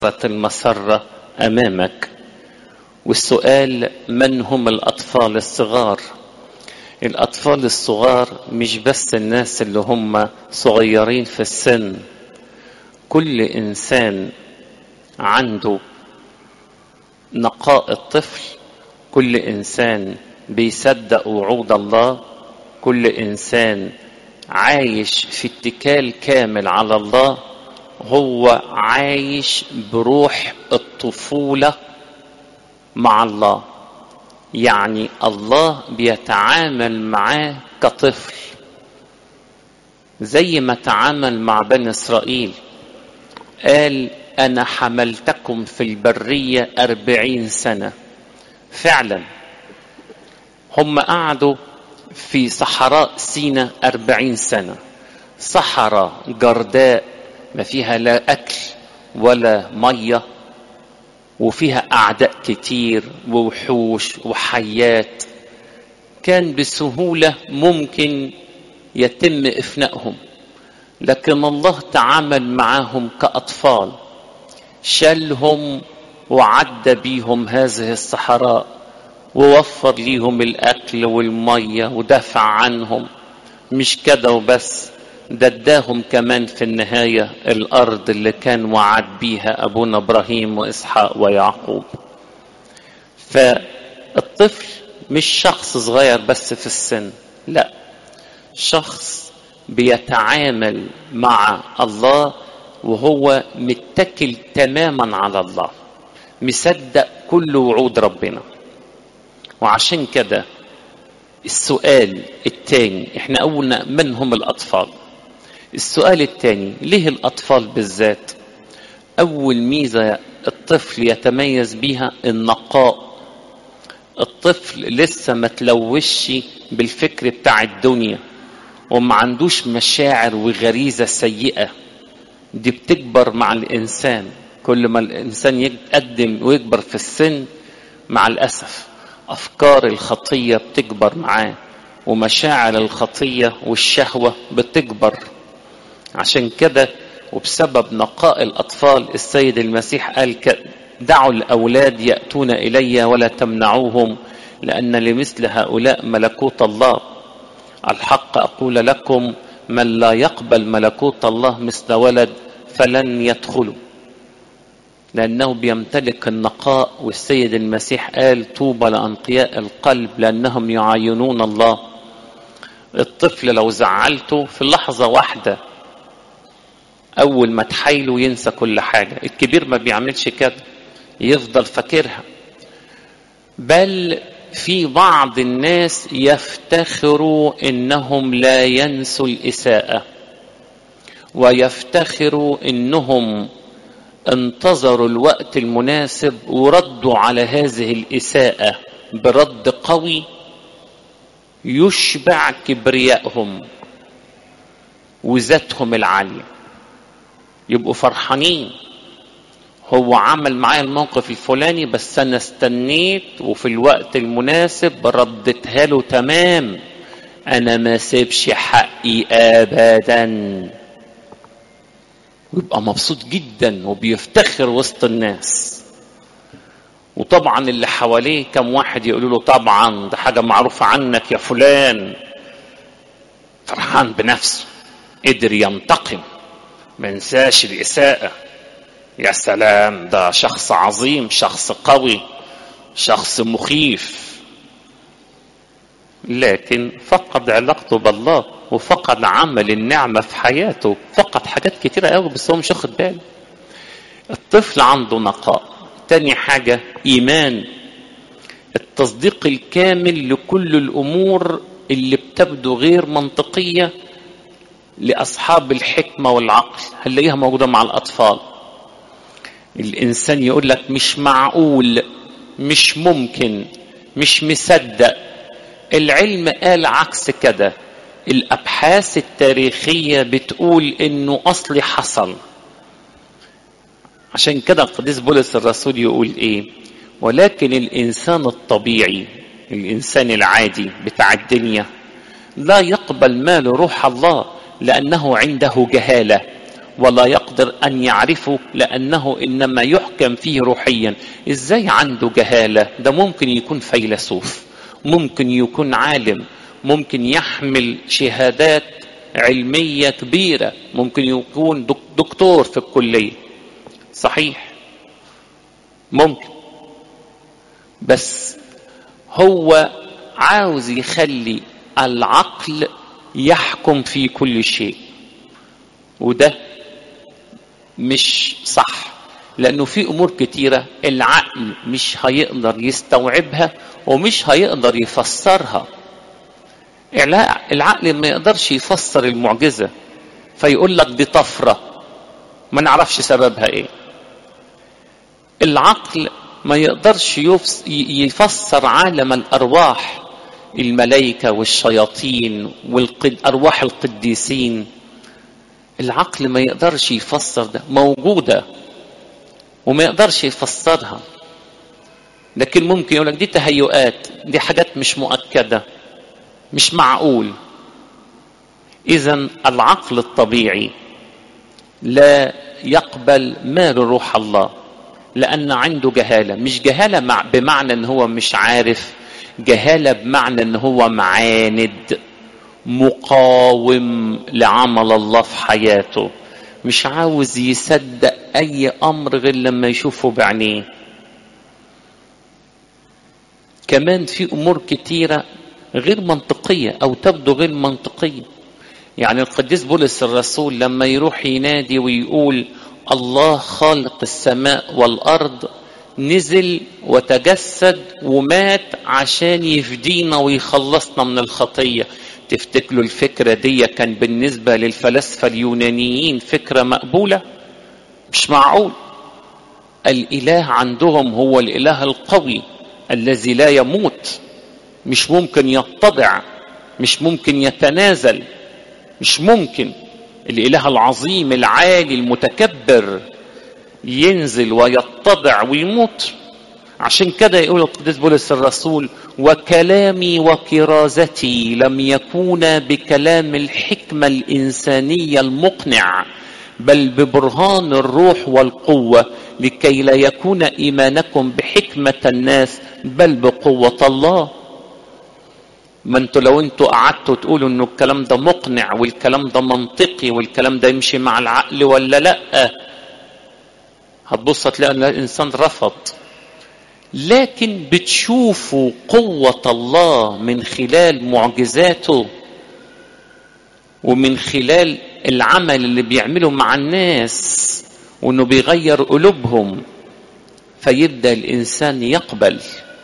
المسرة أمامك والسؤال من هم الأطفال الصغار الأطفال الصغار مش بس الناس اللي هم صغيرين في السن كل إنسان عنده نقاء الطفل كل إنسان بيصدق وعود الله كل إنسان عايش في اتكال كامل على الله هو عايش بروح الطفولة مع الله يعني الله بيتعامل معاه كطفل زي ما تعامل مع بني إسرائيل قال أنا حملتكم في البرية أربعين سنة فعلا هم قعدوا في صحراء سينا أربعين سنة صحراء جرداء ما فيها لا أكل ولا مية وفيها أعداء كتير ووحوش وحيات كان بسهولة ممكن يتم إفنائهم لكن الله تعامل معهم كأطفال شالهم وعدى بيهم هذه الصحراء ووفر ليهم الأكل والمية ودافع عنهم مش كده وبس ده اداهم كمان في النهاية الأرض اللي كان وعد بيها أبونا إبراهيم وإسحاق ويعقوب فالطفل مش شخص صغير بس في السن لا شخص بيتعامل مع الله وهو متكل تماما على الله مصدق كل وعود ربنا وعشان كده السؤال التاني احنا قلنا من هم الاطفال السؤال التاني ليه الاطفال بالذات اول ميزه الطفل يتميز بيها النقاء الطفل لسه ما تلوش بالفكر بتاع الدنيا وما عندوش مشاعر وغريزه سيئه دي بتكبر مع الانسان كل ما الانسان يتقدم ويكبر في السن مع الاسف افكار الخطيه بتكبر معاه ومشاعر الخطيه والشهوه بتكبر عشان كده وبسبب نقاء الاطفال السيد المسيح قال دعوا الاولاد ياتون الي ولا تمنعوهم لان لمثل هؤلاء ملكوت الله الحق اقول لكم من لا يقبل ملكوت الله مثل ولد فلن يدخلوا لأنه بيمتلك النقاء والسيد المسيح قال طوبى لأنقياء القلب لأنهم يعاينون الله الطفل لو زعلته في لحظة واحدة أول ما تحايله ينسى كل حاجة الكبير ما بيعملش كده يفضل فاكرها بل في بعض الناس يفتخروا انهم لا ينسوا الاساءه ويفتخروا انهم انتظروا الوقت المناسب وردوا على هذه الاساءه برد قوي يشبع كبريائهم وذاتهم العاليه يبقوا فرحانين هو عمل معايا الموقف الفلاني بس انا استنيت وفي الوقت المناسب ردتها له تمام انا ما سيبش حقي ابدا ويبقى مبسوط جدا وبيفتخر وسط الناس وطبعا اللي حواليه كم واحد يقولوا له طبعا ده حاجة معروفة عنك يا فلان فرحان بنفسه قدر ينتقم ما ينساش الإساءة يا سلام ده شخص عظيم شخص قوي شخص مخيف لكن فقد علاقته بالله وفقد عمل النعمة في حياته فقد حاجات كتيرة قوي بس هو مش واخد باله الطفل عنده نقاء تاني حاجة إيمان التصديق الكامل لكل الأمور اللي بتبدو غير منطقية لأصحاب الحكمة والعقل هنلاقيها موجودة مع الأطفال الإنسان يقول لك مش معقول مش ممكن مش مصدق العلم قال عكس كده الأبحاث التاريخية بتقول إنه أصلي حصل عشان كده القديس بولس الرسول يقول إيه ولكن الإنسان الطبيعي الإنسان العادي بتاع الدنيا لا يقبل مال روح الله لأنه عنده جهالة ولا يقبل يقدر أن يعرفه لأنه إنما يحكم فيه روحيا إزاي عنده جهالة ده ممكن يكون فيلسوف ممكن يكون عالم ممكن يحمل شهادات علمية كبيرة ممكن يكون دكتور في الكلية صحيح ممكن بس هو عاوز يخلي العقل يحكم في كل شيء وده مش صح لانه في امور كتيره العقل مش هيقدر يستوعبها ومش هيقدر يفسرها العقل ما يقدرش يفسر المعجزه فيقول لك دي طفره ما نعرفش سببها ايه العقل ما يقدرش يفسر عالم الارواح الملائكه والشياطين والارواح القديسين العقل ما يقدرش يفسر ده موجوده وما يقدرش يفسرها لكن ممكن يقول لك دي تهيؤات دي حاجات مش مؤكده مش معقول اذا العقل الطبيعي لا يقبل ما لروح الله لان عنده جهاله مش جهاله مع بمعنى ان هو مش عارف جهاله بمعنى ان هو معاند مقاوم لعمل الله في حياته مش عاوز يصدق اي امر غير لما يشوفه بعينيه كمان في امور كتيره غير منطقيه او تبدو غير منطقيه يعني القديس بولس الرسول لما يروح ينادي ويقول الله خالق السماء والارض نزل وتجسد ومات عشان يفدينا ويخلصنا من الخطيه تفتكروا الفكرة دي كان بالنسبة للفلاسفة اليونانيين فكرة مقبولة مش معقول الإله عندهم هو الإله القوي الذي لا يموت مش ممكن يتضع مش ممكن يتنازل مش ممكن الإله العظيم العالي المتكبر ينزل ويتضع ويموت عشان كده يقول القديس بولس الرسول وكلامي وكرازتي لم يكونا بكلام الحكمة الإنسانية المقنع بل ببرهان الروح والقوة لكي لا يكون إيمانكم بحكمة الناس بل بقوة الله ما انتوا لو انتوا قعدتوا تقولوا انه الكلام ده مقنع والكلام ده منطقي والكلام ده يمشي مع العقل ولا لا هتبص تلاقي ان الانسان رفض لكن بتشوفوا قوة الله من خلال معجزاته ومن خلال العمل اللي بيعمله مع الناس وانه بيغير قلوبهم فيبدا الانسان يقبل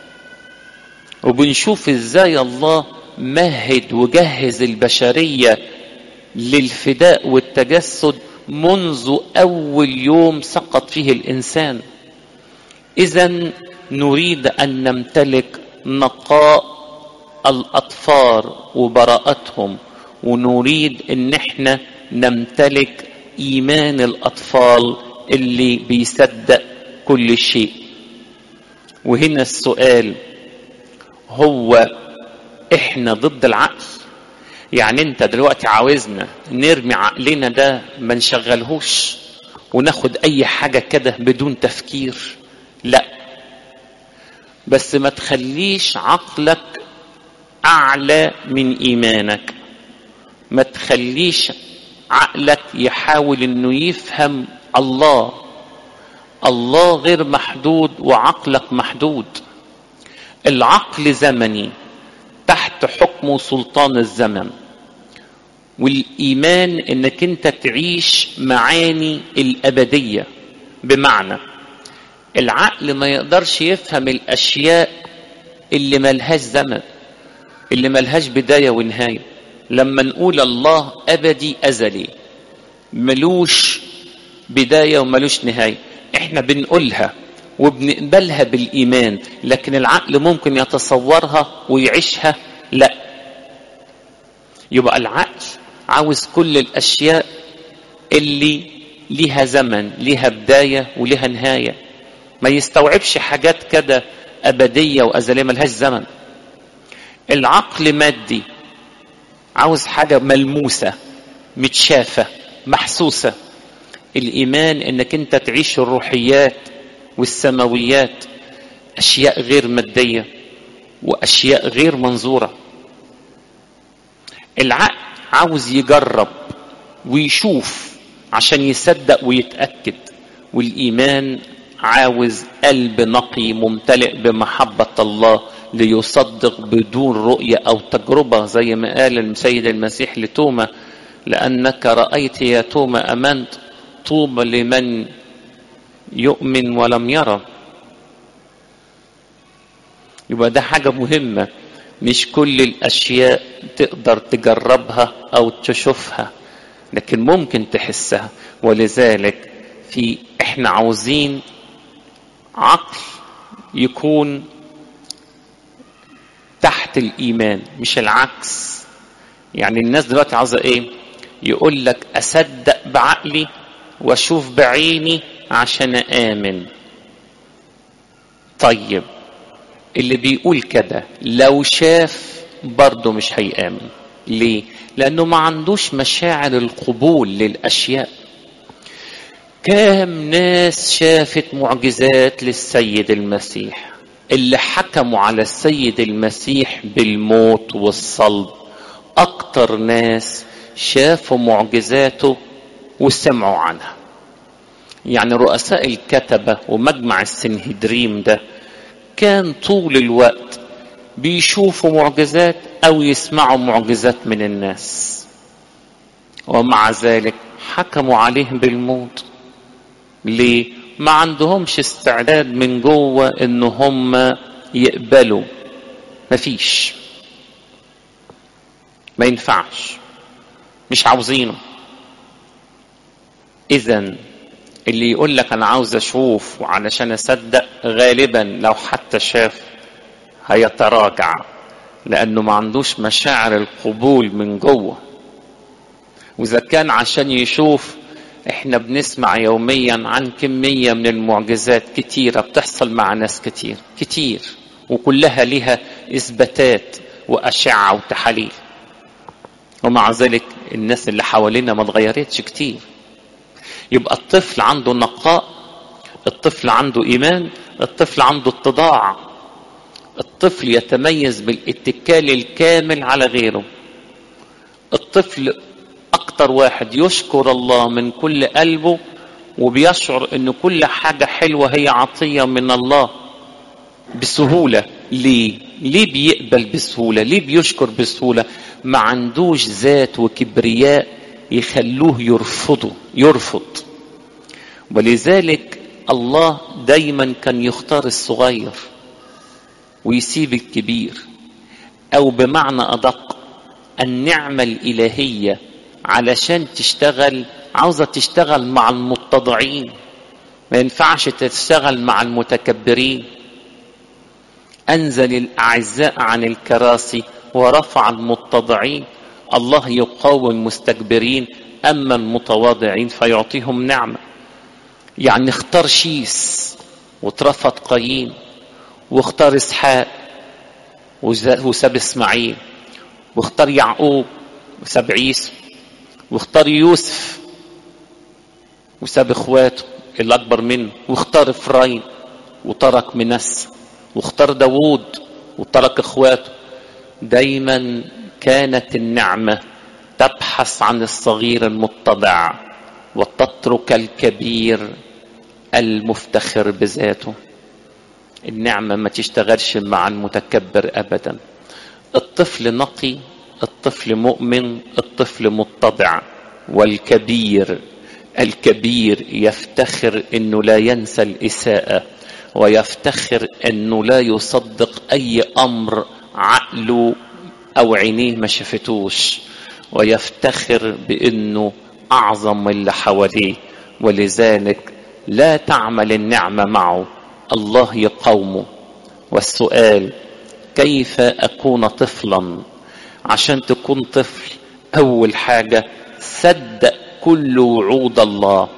وبنشوف ازاي الله مهد وجهز البشريه للفداء والتجسد منذ اول يوم سقط فيه الانسان اذا نريد ان نمتلك نقاء الاطفال وبراءتهم ونريد ان احنا نمتلك ايمان الاطفال اللي بيصدق كل شيء وهنا السؤال هو احنا ضد العقل يعني انت دلوقتي عاوزنا نرمي عقلنا ده ما نشغلهوش وناخد اي حاجه كده بدون تفكير لا بس ما تخليش عقلك اعلى من ايمانك ما تخليش عقلك يحاول انه يفهم الله الله غير محدود وعقلك محدود العقل زمني تحت حكم سلطان الزمن والايمان انك انت تعيش معاني الابديه بمعنى العقل ما يقدرش يفهم الاشياء اللي ملهاش زمن اللي ملهاش بدايه ونهايه لما نقول الله ابدي ازلي ملوش بدايه وملوش نهايه احنا بنقولها وبنقبلها بالايمان لكن العقل ممكن يتصورها ويعيشها لا يبقى العقل عاوز كل الاشياء اللي ليها زمن ليها بدايه وليها نهايه ما يستوعبش حاجات كده ابديه وازليه ملهاش زمن العقل مادي عاوز حاجه ملموسه متشافه محسوسه الايمان انك انت تعيش الروحيات والسماويات اشياء غير ماديه واشياء غير منظوره العقل عاوز يجرب ويشوف عشان يصدق ويتاكد والايمان عاوز قلب نقي ممتلئ بمحبه الله ليصدق بدون رؤيه او تجربه زي ما قال السيد المسيح لتوما لانك رايت يا توما امنت طوبى لمن يؤمن ولم يرى يبقى ده حاجه مهمه مش كل الاشياء تقدر تجربها او تشوفها لكن ممكن تحسها ولذلك في احنا عاوزين عقل يكون تحت الايمان مش العكس يعني الناس دلوقتي عاوزه ايه يقول لك اصدق بعقلي واشوف بعيني عشان امن طيب اللي بيقول كده لو شاف برضه مش هيامن ليه لانه ما عندوش مشاعر القبول للاشياء كام ناس شافت معجزات للسيد المسيح اللي حكموا على السيد المسيح بالموت والصلب اكتر ناس شافوا معجزاته وسمعوا عنها يعني رؤساء الكتبة ومجمع السنهدريم ده كان طول الوقت بيشوفوا معجزات او يسمعوا معجزات من الناس ومع ذلك حكموا عليه بالموت ليه ما عندهمش استعداد من جوه ان هم يقبلوا مفيش ما ينفعش مش عاوزينه اذا اللي يقول لك انا عاوز اشوف وعلشان اصدق غالبا لو حتى شاف هيتراجع لانه ما عندوش مشاعر القبول من جوه واذا كان عشان يشوف احنا بنسمع يوميا عن كمية من المعجزات كتيرة بتحصل مع ناس كتير كتير وكلها لها اثباتات واشعة وتحاليل ومع ذلك الناس اللي حوالينا ما اتغيرتش كتير يبقى الطفل عنده نقاء الطفل عنده ايمان الطفل عنده اتضاع الطفل يتميز بالاتكال الكامل على غيره الطفل اكتر واحد يشكر الله من كل قلبه وبيشعر ان كل حاجة حلوة هي عطية من الله بسهولة ليه ليه بيقبل بسهولة ليه بيشكر بسهولة ما عندوش ذات وكبرياء يخلوه يرفضه يرفض ولذلك الله دايما كان يختار الصغير ويسيب الكبير او بمعنى ادق النعمه الالهيه علشان تشتغل عاوزه تشتغل مع المتضعين ما ينفعش تشتغل مع المتكبرين انزل الاعزاء عن الكراسي ورفع المتضعين الله يقاوم المستكبرين اما المتواضعين فيعطيهم نعمه يعني اختار شيس واترفض قايين واختار اسحاق وساب اسماعيل واختار يعقوب وساب عيسى واختار يوسف وساب اخواته اللي اكبر منه واختار افرايم وترك منس واختار داوود وترك اخواته دايما كانت النعمه تبحث عن الصغير المتضع وتترك الكبير المفتخر بذاته النعمه ما تشتغلش مع المتكبر ابدا الطفل نقي الطفل مؤمن الطفل متضع والكبير الكبير يفتخر انه لا ينسى الاساءه ويفتخر انه لا يصدق اي امر عقله او عينيه ما شافتوش ويفتخر بانه اعظم من اللي حواليه ولذلك لا تعمل النعمه معه الله يقاومه والسؤال كيف اكون طفلا عشان تكون طفل اول حاجه صدق كل وعود الله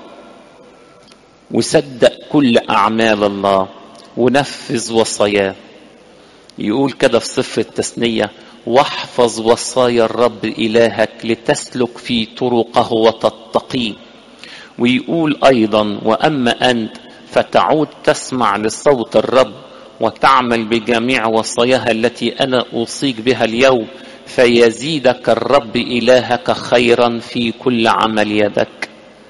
وصدق كل اعمال الله ونفذ وصاياه يقول كده في صفر التثنيه واحفظ وصايا الرب الهك لتسلك في طرقه وتتقيه ويقول ايضا واما انت فتعود تسمع لصوت الرب وتعمل بجميع وصاياها التي انا اوصيك بها اليوم فيزيدك الرب الهك خيرا في كل عمل يدك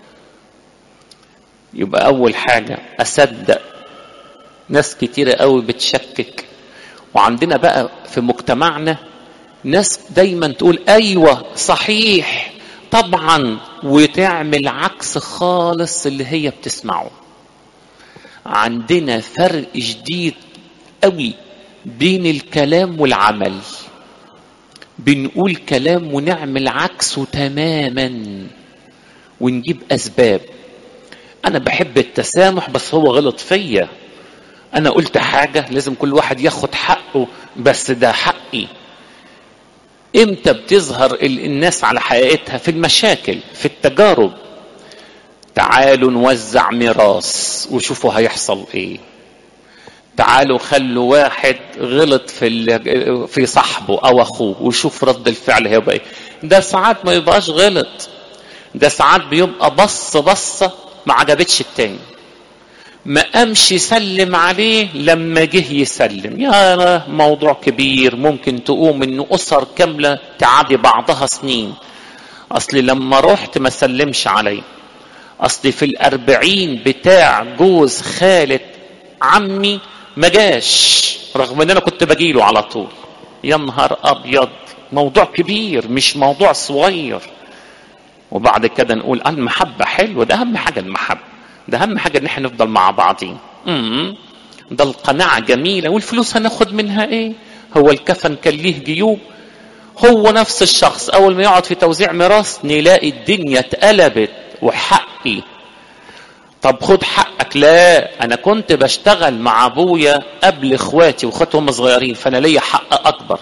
يبقى اول حاجه اصدق ناس كتيره قوي بتشكك وعندنا بقى في مجتمعنا ناس دايما تقول ايوه صحيح طبعا وتعمل عكس خالص اللي هي بتسمعه عندنا فرق شديد قوي بين الكلام والعمل بنقول كلام ونعمل عكسه تماما ونجيب اسباب انا بحب التسامح بس هو غلط فيا انا قلت حاجه لازم كل واحد ياخد حقه بس ده حقي امتى بتظهر الناس على حقيقتها في المشاكل في التجارب تعالوا نوزع ميراث وشوفوا هيحصل ايه تعالوا خلوا واحد غلط في في صاحبه او اخوه وشوف رد الفعل هيبقى ايه ده ساعات ما يبقاش غلط ده ساعات بيبقى بص بصه ما عجبتش التاني ما قامش يسلم عليه لما جه يسلم يا موضوع كبير ممكن تقوم انه اسر كامله تعادي بعضها سنين اصلي لما رحت ما سلمش علي اصلي في الاربعين بتاع جوز خالة عمي ما جاش رغم ان انا كنت بجيله على طول يا نهار ابيض موضوع كبير مش موضوع صغير وبعد كده نقول المحبة حلوة ده أهم حاجة المحبة ده أهم حاجة إن احنا نفضل مع بعضين امم ده القناعة جميلة والفلوس هناخد منها إيه؟ هو الكفن كان ليه جيوب هو نفس الشخص أول ما يقعد في توزيع ميراث نلاقي الدنيا اتقلبت وحقي طب خد حقك لا انا كنت بشتغل مع ابويا قبل اخواتي واخواتي هم صغيرين فانا ليا حق اكبر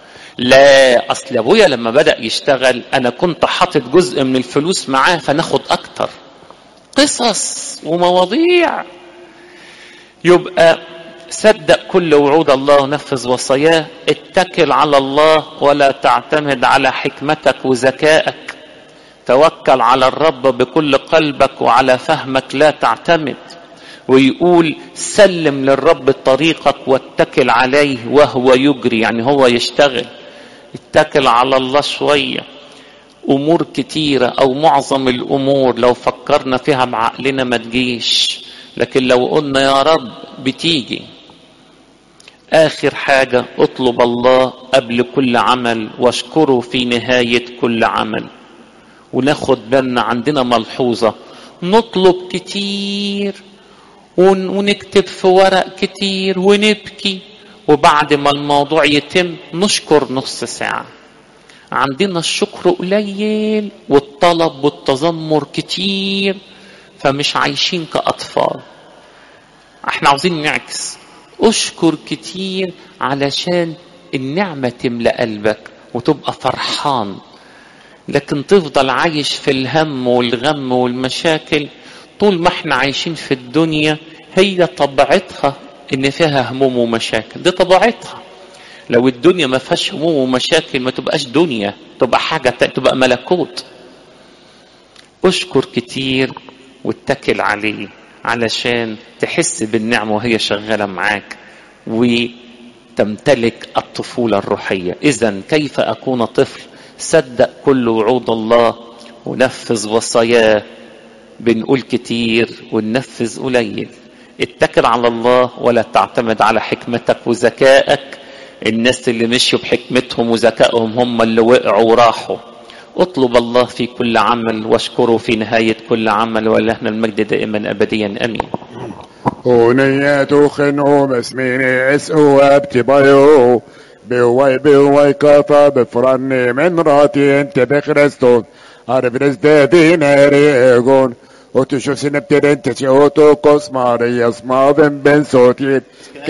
لا اصل ابويا لما بدا يشتغل انا كنت حاطط جزء من الفلوس معاه فناخد اكتر قصص ومواضيع يبقى صدق كل وعود الله ونفذ وصاياه اتكل على الله ولا تعتمد على حكمتك وذكائك توكل على الرب بكل قلبك وعلى فهمك لا تعتمد ويقول سلم للرب طريقك واتكل عليه وهو يجري يعني هو يشتغل اتكل على الله شوية أمور كتيرة أو معظم الأمور لو فكرنا فيها بعقلنا ما تجيش لكن لو قلنا يا رب بتيجي آخر حاجة اطلب الله قبل كل عمل واشكره في نهاية كل عمل وناخد بالنا عندنا ملحوظة نطلب كتير ونكتب في ورق كتير ونبكي وبعد ما الموضوع يتم نشكر نص ساعة عندنا الشكر قليل والطلب والتذمر كتير فمش عايشين كأطفال احنا عاوزين نعكس اشكر كتير علشان النعمة تملأ قلبك وتبقى فرحان لكن تفضل عايش في الهم والغم والمشاكل طول ما احنا عايشين في الدنيا هي طبيعتها ان فيها هموم ومشاكل دي طبيعتها لو الدنيا ما فيهاش هموم ومشاكل ما تبقاش دنيا تبقى حاجة تبقى ملكوت اشكر كتير واتكل عليه علشان تحس بالنعمة وهي شغالة معاك وتمتلك الطفولة الروحية إذا كيف أكون طفل صدق كل وعود الله ونفذ وصاياه بنقول كتير وننفذ قليل اتكل على الله ولا تعتمد على حكمتك وذكائك الناس اللي مشوا بحكمتهم وذكائهم هم اللي وقعوا وراحوا اطلب الله في كل عمل واشكره في نهاية كل عمل ولهنا المجد دائما أبديا أمين ونية خنو مسميني اسقو ابتبايو بواي بواي كفا بفرني من راتي انت بخرستون عارف رزدادي ناريغون وتشوف سنبتر انت سيوتو كوس ماري اسما بن بن صوتي